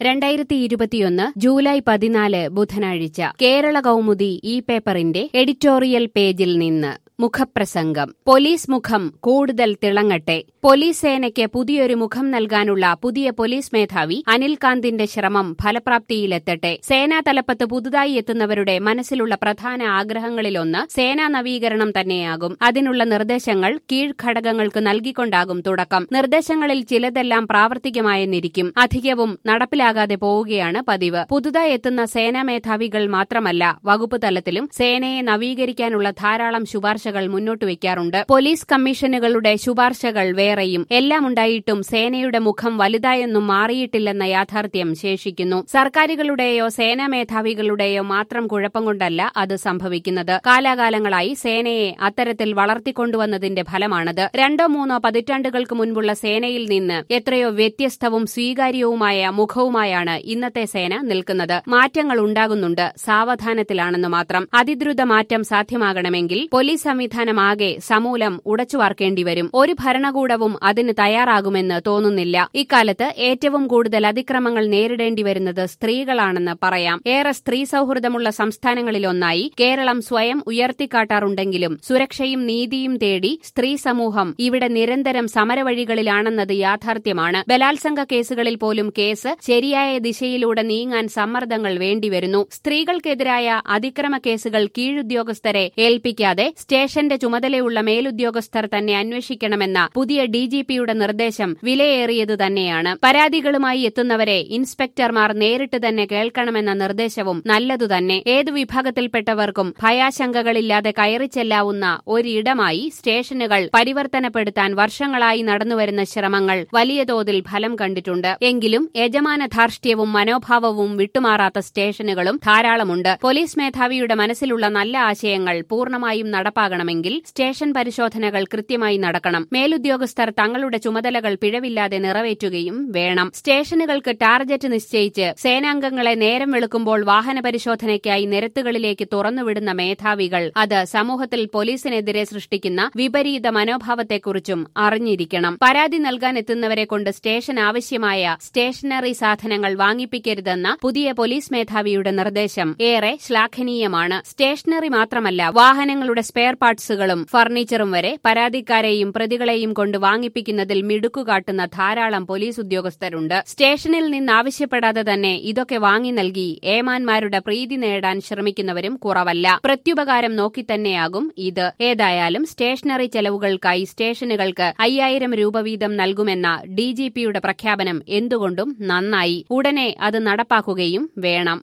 രണ്ടായിരത്തി ഇരുപത്തിയൊന്ന് ജൂലൈ പതിനാല് ബുധനാഴ്ച കേരള കൗമുദി ഈ പേപ്പറിന്റെ എഡിറ്റോറിയൽ പേജിൽ നിന്ന് മുഖപ്രസംഗം പോലീസ് മുഖം കൂടുതൽ തിളങ്ങട്ടെ പോലീസ് സേനയ്ക്ക് പുതിയൊരു മുഖം നൽകാനുള്ള പുതിയ പോലീസ് മേധാവി അനിൽ കാന്തിന്റെ ശ്രമം ഫലപ്രാപ്തിയിലെത്തട്ടെ സേനാ തലപ്പത്ത് പുതുതായി എത്തുന്നവരുടെ മനസ്സിലുള്ള പ്രധാന ആഗ്രഹങ്ങളിലൊന്ന് സേനാ നവീകരണം തന്നെയാകും അതിനുള്ള നിർദ്ദേശങ്ങൾ കീഴ്ഘടകങ്ങൾക്ക് നൽകിക്കൊണ്ടാകും തുടക്കം നിർദ്ദേശങ്ങളിൽ ചിലതെല്ലാം പ്രാവർത്തികമായെന്നിരിക്കും അധികവും നടപ്പിലാകാതെ പോവുകയാണ് പതിവ് പുതുതായി എത്തുന്ന സേനാ മേധാവികൾ മാത്രമല്ല വകുപ്പ് തലത്തിലും സേനയെ നവീകരിക്കാനുള്ള ധാരാളം ശുപാർശകൾ മുന്നോട്ട് വയ്ക്കാറുണ്ട് പോലീസ് കമ്മീഷനുകളുടെ ശുപാർശകൾ വേറെയും എല്ലാം ഉണ്ടായിട്ടും സേനയുടെ മുഖം വലുതായൊന്നും മാറിയിട്ടില്ലെന്ന യാഥാർത്ഥ്യം ശേഷിക്കുന്നു സർക്കാരുകളുടെയോ സേനാ മേധാവികളുടെയോ മാത്രം കുഴപ്പം കൊണ്ടല്ല അത് സംഭവിക്കുന്നത് കാലാകാലങ്ങളായി സേനയെ അത്തരത്തിൽ വളർത്തിക്കൊണ്ടുവന്നതിന്റെ ഫലമാണത് രണ്ടോ മൂന്നോ പതിറ്റാണ്ടുകൾക്ക് മുൻപുള്ള സേനയിൽ നിന്ന് എത്രയോ വ്യത്യസ്തവും സ്വീകാര്യവുമായ മുഖവുമായാണ് ഇന്നത്തെ സേന നിൽക്കുന്നത് മാറ്റങ്ങൾ ഉണ്ടാകുന്നുണ്ട് സാവധാനത്തിലാണെന്ന് മാത്രം അതിദ്രുത മാറ്റം സാധ്യമാകണമെങ്കിൽ പോലീസ് സംവിധാനമാകെ സമൂലം ഉടച്ചുവാർക്കേണ്ടി വരും ഒരു ഭരണകൂടവും അതിന് തയ്യാറാകുമെന്ന് തോന്നുന്നില്ല ഇക്കാലത്ത് ഏറ്റവും കൂടുതൽ അതിക്രമങ്ങൾ നേരിടേണ്ടി വരുന്നത് സ്ത്രീകളാണെന്ന് പറയാം ഏറെ സ്ത്രീ സൌഹൃദമുള്ള സംസ്ഥാനങ്ങളിലൊന്നായി കേരളം സ്വയം ഉയർത്തിക്കാട്ടാറുണ്ടെങ്കിലും സുരക്ഷയും നീതിയും തേടി സ്ത്രീ സമൂഹം ഇവിടെ നിരന്തരം സമരവഴികളിലാണെന്നത് യാഥാർത്ഥ്യമാണ് ബലാത്സംഗ കേസുകളിൽ പോലും കേസ് ശരിയായ ദിശയിലൂടെ നീങ്ങാൻ സമ്മർദ്ദങ്ങൾ വേണ്ടിവരുന്നു സ്ത്രീകൾക്കെതിരായ അതിക്രമ കേസുകൾ കീഴുദ്യോഗസ്ഥരെ ഏൽപ്പിക്കാതെ സ്റ്റേഷന്റെ ചുമതലയുള്ള മേലുദ്യോഗസ്ഥർ തന്നെ അന്വേഷിക്കണമെന്ന പുതിയ ഡിജിപിയുടെ നിർദ്ദേശം വിലയേറിയത് തന്നെയാണ് പരാതികളുമായി എത്തുന്നവരെ ഇൻസ്പെക്ടർമാർ നേരിട്ട് തന്നെ കേൾക്കണമെന്ന നിർദ്ദേശവും നല്ലതുതന്നെ ഏതു വിഭാഗത്തിൽപ്പെട്ടവർക്കും ഭയാശങ്കകളില്ലാതെ കയറിച്ചെല്ലാവുന്ന ഒരിടമായി സ്റ്റേഷനുകൾ പരിവർത്തനപ്പെടുത്താൻ വർഷങ്ങളായി നടന്നുവരുന്ന ശ്രമങ്ങൾ വലിയ തോതിൽ ഫലം കണ്ടിട്ടുണ്ട് എങ്കിലും യജമാന ധാർഷ്ട്യവും മനോഭാവവും വിട്ടുമാറാത്ത സ്റ്റേഷനുകളും ധാരാളമുണ്ട് പോലീസ് മേധാവിയുടെ മനസ്സിലുള്ള നല്ല ആശയങ്ങൾ പൂർണ്ണമായും നടപ്പാകണമെങ്കിൽ സ്റ്റേഷൻ പരിശോധനകൾ കൃത്യമായി നടക്കണം മേലുദ്യോഗസ്ഥർ തങ്ങളുടെ ചുമതലകൾ പിഴവില്ലാതെ നിറവേറ്റുകയും വേണം സ്റ്റേഷനുകൾക്ക് ടാർഗറ്റ് നിശ്ചയിച്ച് സേനാംഗങ്ങളെ നേരം വെളുക്കുമ്പോൾ വാഹന പരിശോധനയ്ക്കായി നിരത്തുകളിലേക്ക് തുറന്നുവിടുന്ന മേധാവികൾ അത് സമൂഹത്തിൽ പോലീസിനെതിരെ സൃഷ്ടിക്കുന്ന വിപരീത മനോഭാവത്തെക്കുറിച്ചും അറിഞ്ഞിരിക്കണം പരാതി നൽകാൻ എത്തുന്നവരെ കൊണ്ട് സ്റ്റേഷൻ ആവശ്യമായ സ്റ്റേഷനറി സാധനങ്ങൾ വാങ്ങിപ്പിക്കരുതെന്ന പുതിയ പോലീസ് മേധാവിയുടെ നിർദ്ദേശം ഏറെ ശ്ലാഘനീയമാണ് സ്റ്റേഷനറി മാത്രമല്ല വാഹനങ്ങളുടെ സ്പെയർ പാർട്സുകളും ഫർണിച്ചറും വരെ പരാതിക്കാരെയും പ്രതികളെയും കൊണ്ട് വാങ്ങിപ്പിക്കുന്നതിൽ മിടുക്കുകാട്ടുന്ന ധാരാളം പോലീസ് ഉദ്യോഗസ്ഥരുണ്ട് സ്റ്റേഷനിൽ നിന്ന് ആവശ്യപ്പെടാതെ തന്നെ ഇതൊക്കെ വാങ്ങി നൽകി ഏമാന്മാരുടെ പ്രീതി നേടാൻ ശ്രമിക്കുന്നവരും കുറവല്ല പ്രത്യുപകാരം നോക്കി തന്നെയാകും ഇത് ഏതായാലും സ്റ്റേഷനറി ചെലവുകൾക്കായി സ്റ്റേഷനുകൾക്ക് അയ്യായിരം രൂപ വീതം നൽകുമെന്ന ഡിജിപിയുടെ പ്രഖ്യാപനം എന്തുകൊണ്ടും നന്നായി ഉടനെ അത് നടപ്പാക്കുകയും വേണം